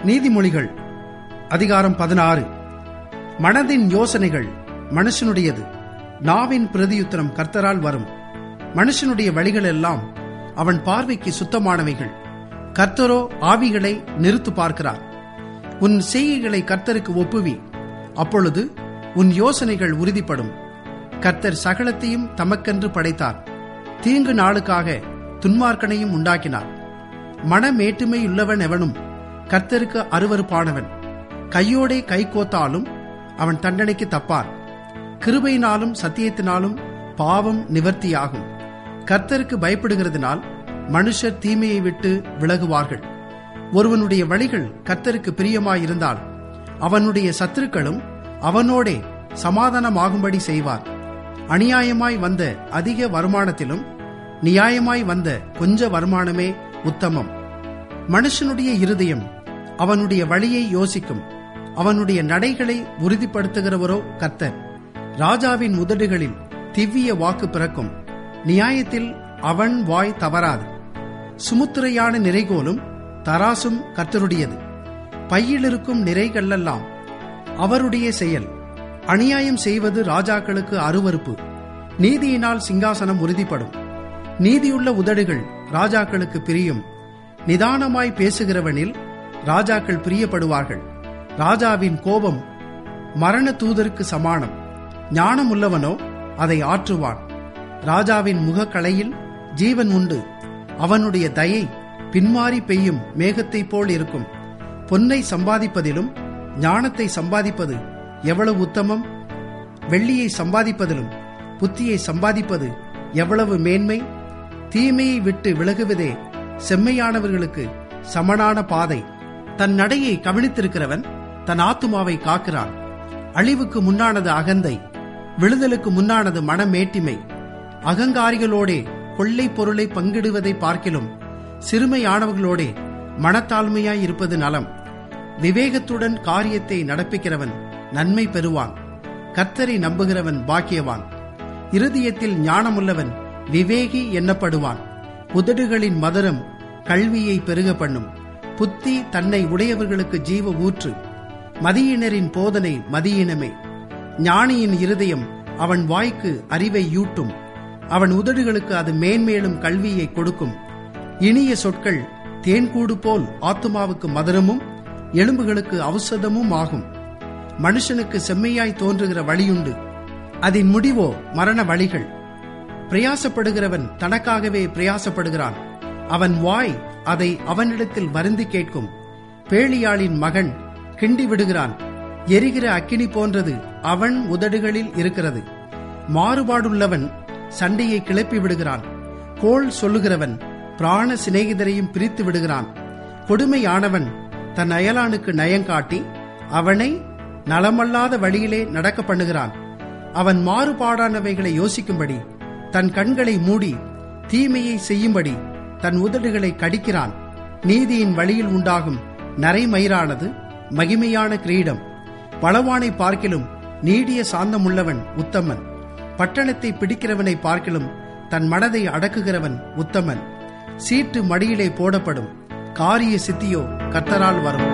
நீதிமொழிகள் அதிகாரம் பதினாறு மனதின் யோசனைகள் மனுஷனுடையது நாவின் பிரதியுத்தரம் கர்த்தரால் வரும் மனுஷனுடைய வழிகள் எல்லாம் அவன் பார்வைக்கு சுத்தமானவைகள் கர்த்தரோ ஆவிகளை நிறுத்து பார்க்கிறார் உன் செய்கைகளை கர்த்தருக்கு ஒப்புவி அப்பொழுது உன் யோசனைகள் உறுதிப்படும் கர்த்தர் சகலத்தையும் தமக்கென்று படைத்தார் தீங்கு நாளுக்காக துன்மார்க்கனையும் உண்டாக்கினார் மனமேட்டுமையுள்ளவன் எவனும் கர்த்தருக்கு அருவருப்பானவன் கையோடே கை கோத்தாலும் அவன் தண்டனைக்கு தப்பார் கிருபையினாலும் சத்தியத்தினாலும் பாவம் நிவர்த்தியாகும் கர்த்தருக்கு பயப்படுகிறதுனால் மனுஷர் தீமையை விட்டு விலகுவார்கள் ஒருவனுடைய வழிகள் கர்த்தருக்கு பிரியமாயிருந்தால் அவனுடைய சத்துருக்களும் அவனோடே சமாதானமாகும்படி செய்வார் அநியாயமாய் வந்த அதிக வருமானத்திலும் நியாயமாய் வந்த கொஞ்ச வருமானமே உத்தமம் மனுஷனுடைய இருதயம் அவனுடைய வழியை யோசிக்கும் அவனுடைய நடைகளை உறுதிப்படுத்துகிறவரோ கர்த்தர் ராஜாவின் உதடுகளில் திவ்ய வாக்கு பிறக்கும் நியாயத்தில் அவன் வாய் தவறாது சுமுத்திரையான நிறைகோலும் தராசும் கர்த்தருடையது பையிலிருக்கும் நிறைகளெல்லாம் அவருடைய செயல் அநியாயம் செய்வது ராஜாக்களுக்கு அருவறுப்பு நீதியினால் சிங்காசனம் உறுதிப்படும் நீதியுள்ள உதடுகள் ராஜாக்களுக்கு பிரியும் நிதானமாய் பேசுகிறவனில் ராஜாக்கள் பிரியப்படுவார்கள் ராஜாவின் கோபம் மரண தூதருக்கு சமானம் ஞானமுள்ளவனோ அதை ஆற்றுவான் ராஜாவின் முகக்கலையில் ஜீவன் உண்டு அவனுடைய தயை பின்மாறி பெய்யும் மேகத்தைப் போல் இருக்கும் பொன்னை சம்பாதிப்பதிலும் ஞானத்தை சம்பாதிப்பது எவ்வளவு உத்தமம் வெள்ளியை சம்பாதிப்பதிலும் புத்தியை சம்பாதிப்பது எவ்வளவு மேன்மை தீமையை விட்டு விலகுவதே செம்மையானவர்களுக்கு சமனான பாதை தன் நடையை கவனித்திருக்கிறவன் தன் ஆத்துமாவை காக்கிறான் அழிவுக்கு முன்னானது அகந்தை விழுதலுக்கு முன்னானது மனமேட்டிமை அகங்காரிகளோடே கொள்ளை பொருளை பங்கிடுவதை பார்க்கிலும் சிறுமையானவர்களோடே மனத்தாழ்மையாய் இருப்பது நலம் விவேகத்துடன் காரியத்தை நடப்பிக்கிறவன் நன்மை பெறுவான் கர்த்தரை நம்புகிறவன் பாக்கியவான் இருதயத்தில் ஞானமுள்ளவன் விவேகி எண்ணப்படுவான் உதடுகளின் மதுரம் கல்வியை பெருக பண்ணும் புத்தி தன்னை உடையவர்களுக்கு ஜீவ ஊற்று மதியினரின் போதனை மதியினமே ஞானியின் இருதயம் அவன் வாய்க்கு அறிவை யூட்டும் அவன் உதடுகளுக்கு அது மேன்மேலும் கல்வியை கொடுக்கும் இனிய சொற்கள் தேன்கூடு போல் ஆத்துமாவுக்கு மதுரமும் எலும்புகளுக்கு ஔஷதமும் ஆகும் மனுஷனுக்கு செம்மையாய் தோன்றுகிற வழியுண்டு அதன் முடிவோ மரண வழிகள் பிரயாசப்படுகிறவன் தனக்காகவே பிரயாசப்படுகிறான் அவன் வாய் அதை அவனிடத்தில் வருந்தி கேட்கும் பேளியாளின் மகன் கிண்டி விடுகிறான் எரிகிற அக்கினி போன்றது அவன் உதடுகளில் இருக்கிறது மாறுபாடுள்ளவன் சண்டையை கிளப்பி விடுகிறான் கோள் சொல்லுகிறவன் பிராண சிநேகிதரையும் பிரித்து விடுகிறான் கொடுமையானவன் தன் அயலானுக்கு நயங்காட்டி அவனை நலமல்லாத வழியிலே நடக்க பண்ணுகிறான் அவன் மாறுபாடானவைகளை யோசிக்கும்படி தன் கண்களை மூடி தீமையை செய்யும்படி தன் உதடுகளை கடிக்கிறான் நீதியின் வழியில் உண்டாகும் நரைமயிரானது மகிமையான கிரீடம் பலவானை பார்க்கிலும் நீடிய சாந்தமுள்ளவன் உத்தமன் பட்டணத்தை பிடிக்கிறவனை பார்க்கிலும் தன் மனதை அடக்குகிறவன் உத்தமன் சீட்டு மடியிலே போடப்படும் காரிய சித்தியோ கர்த்தரால் வரும்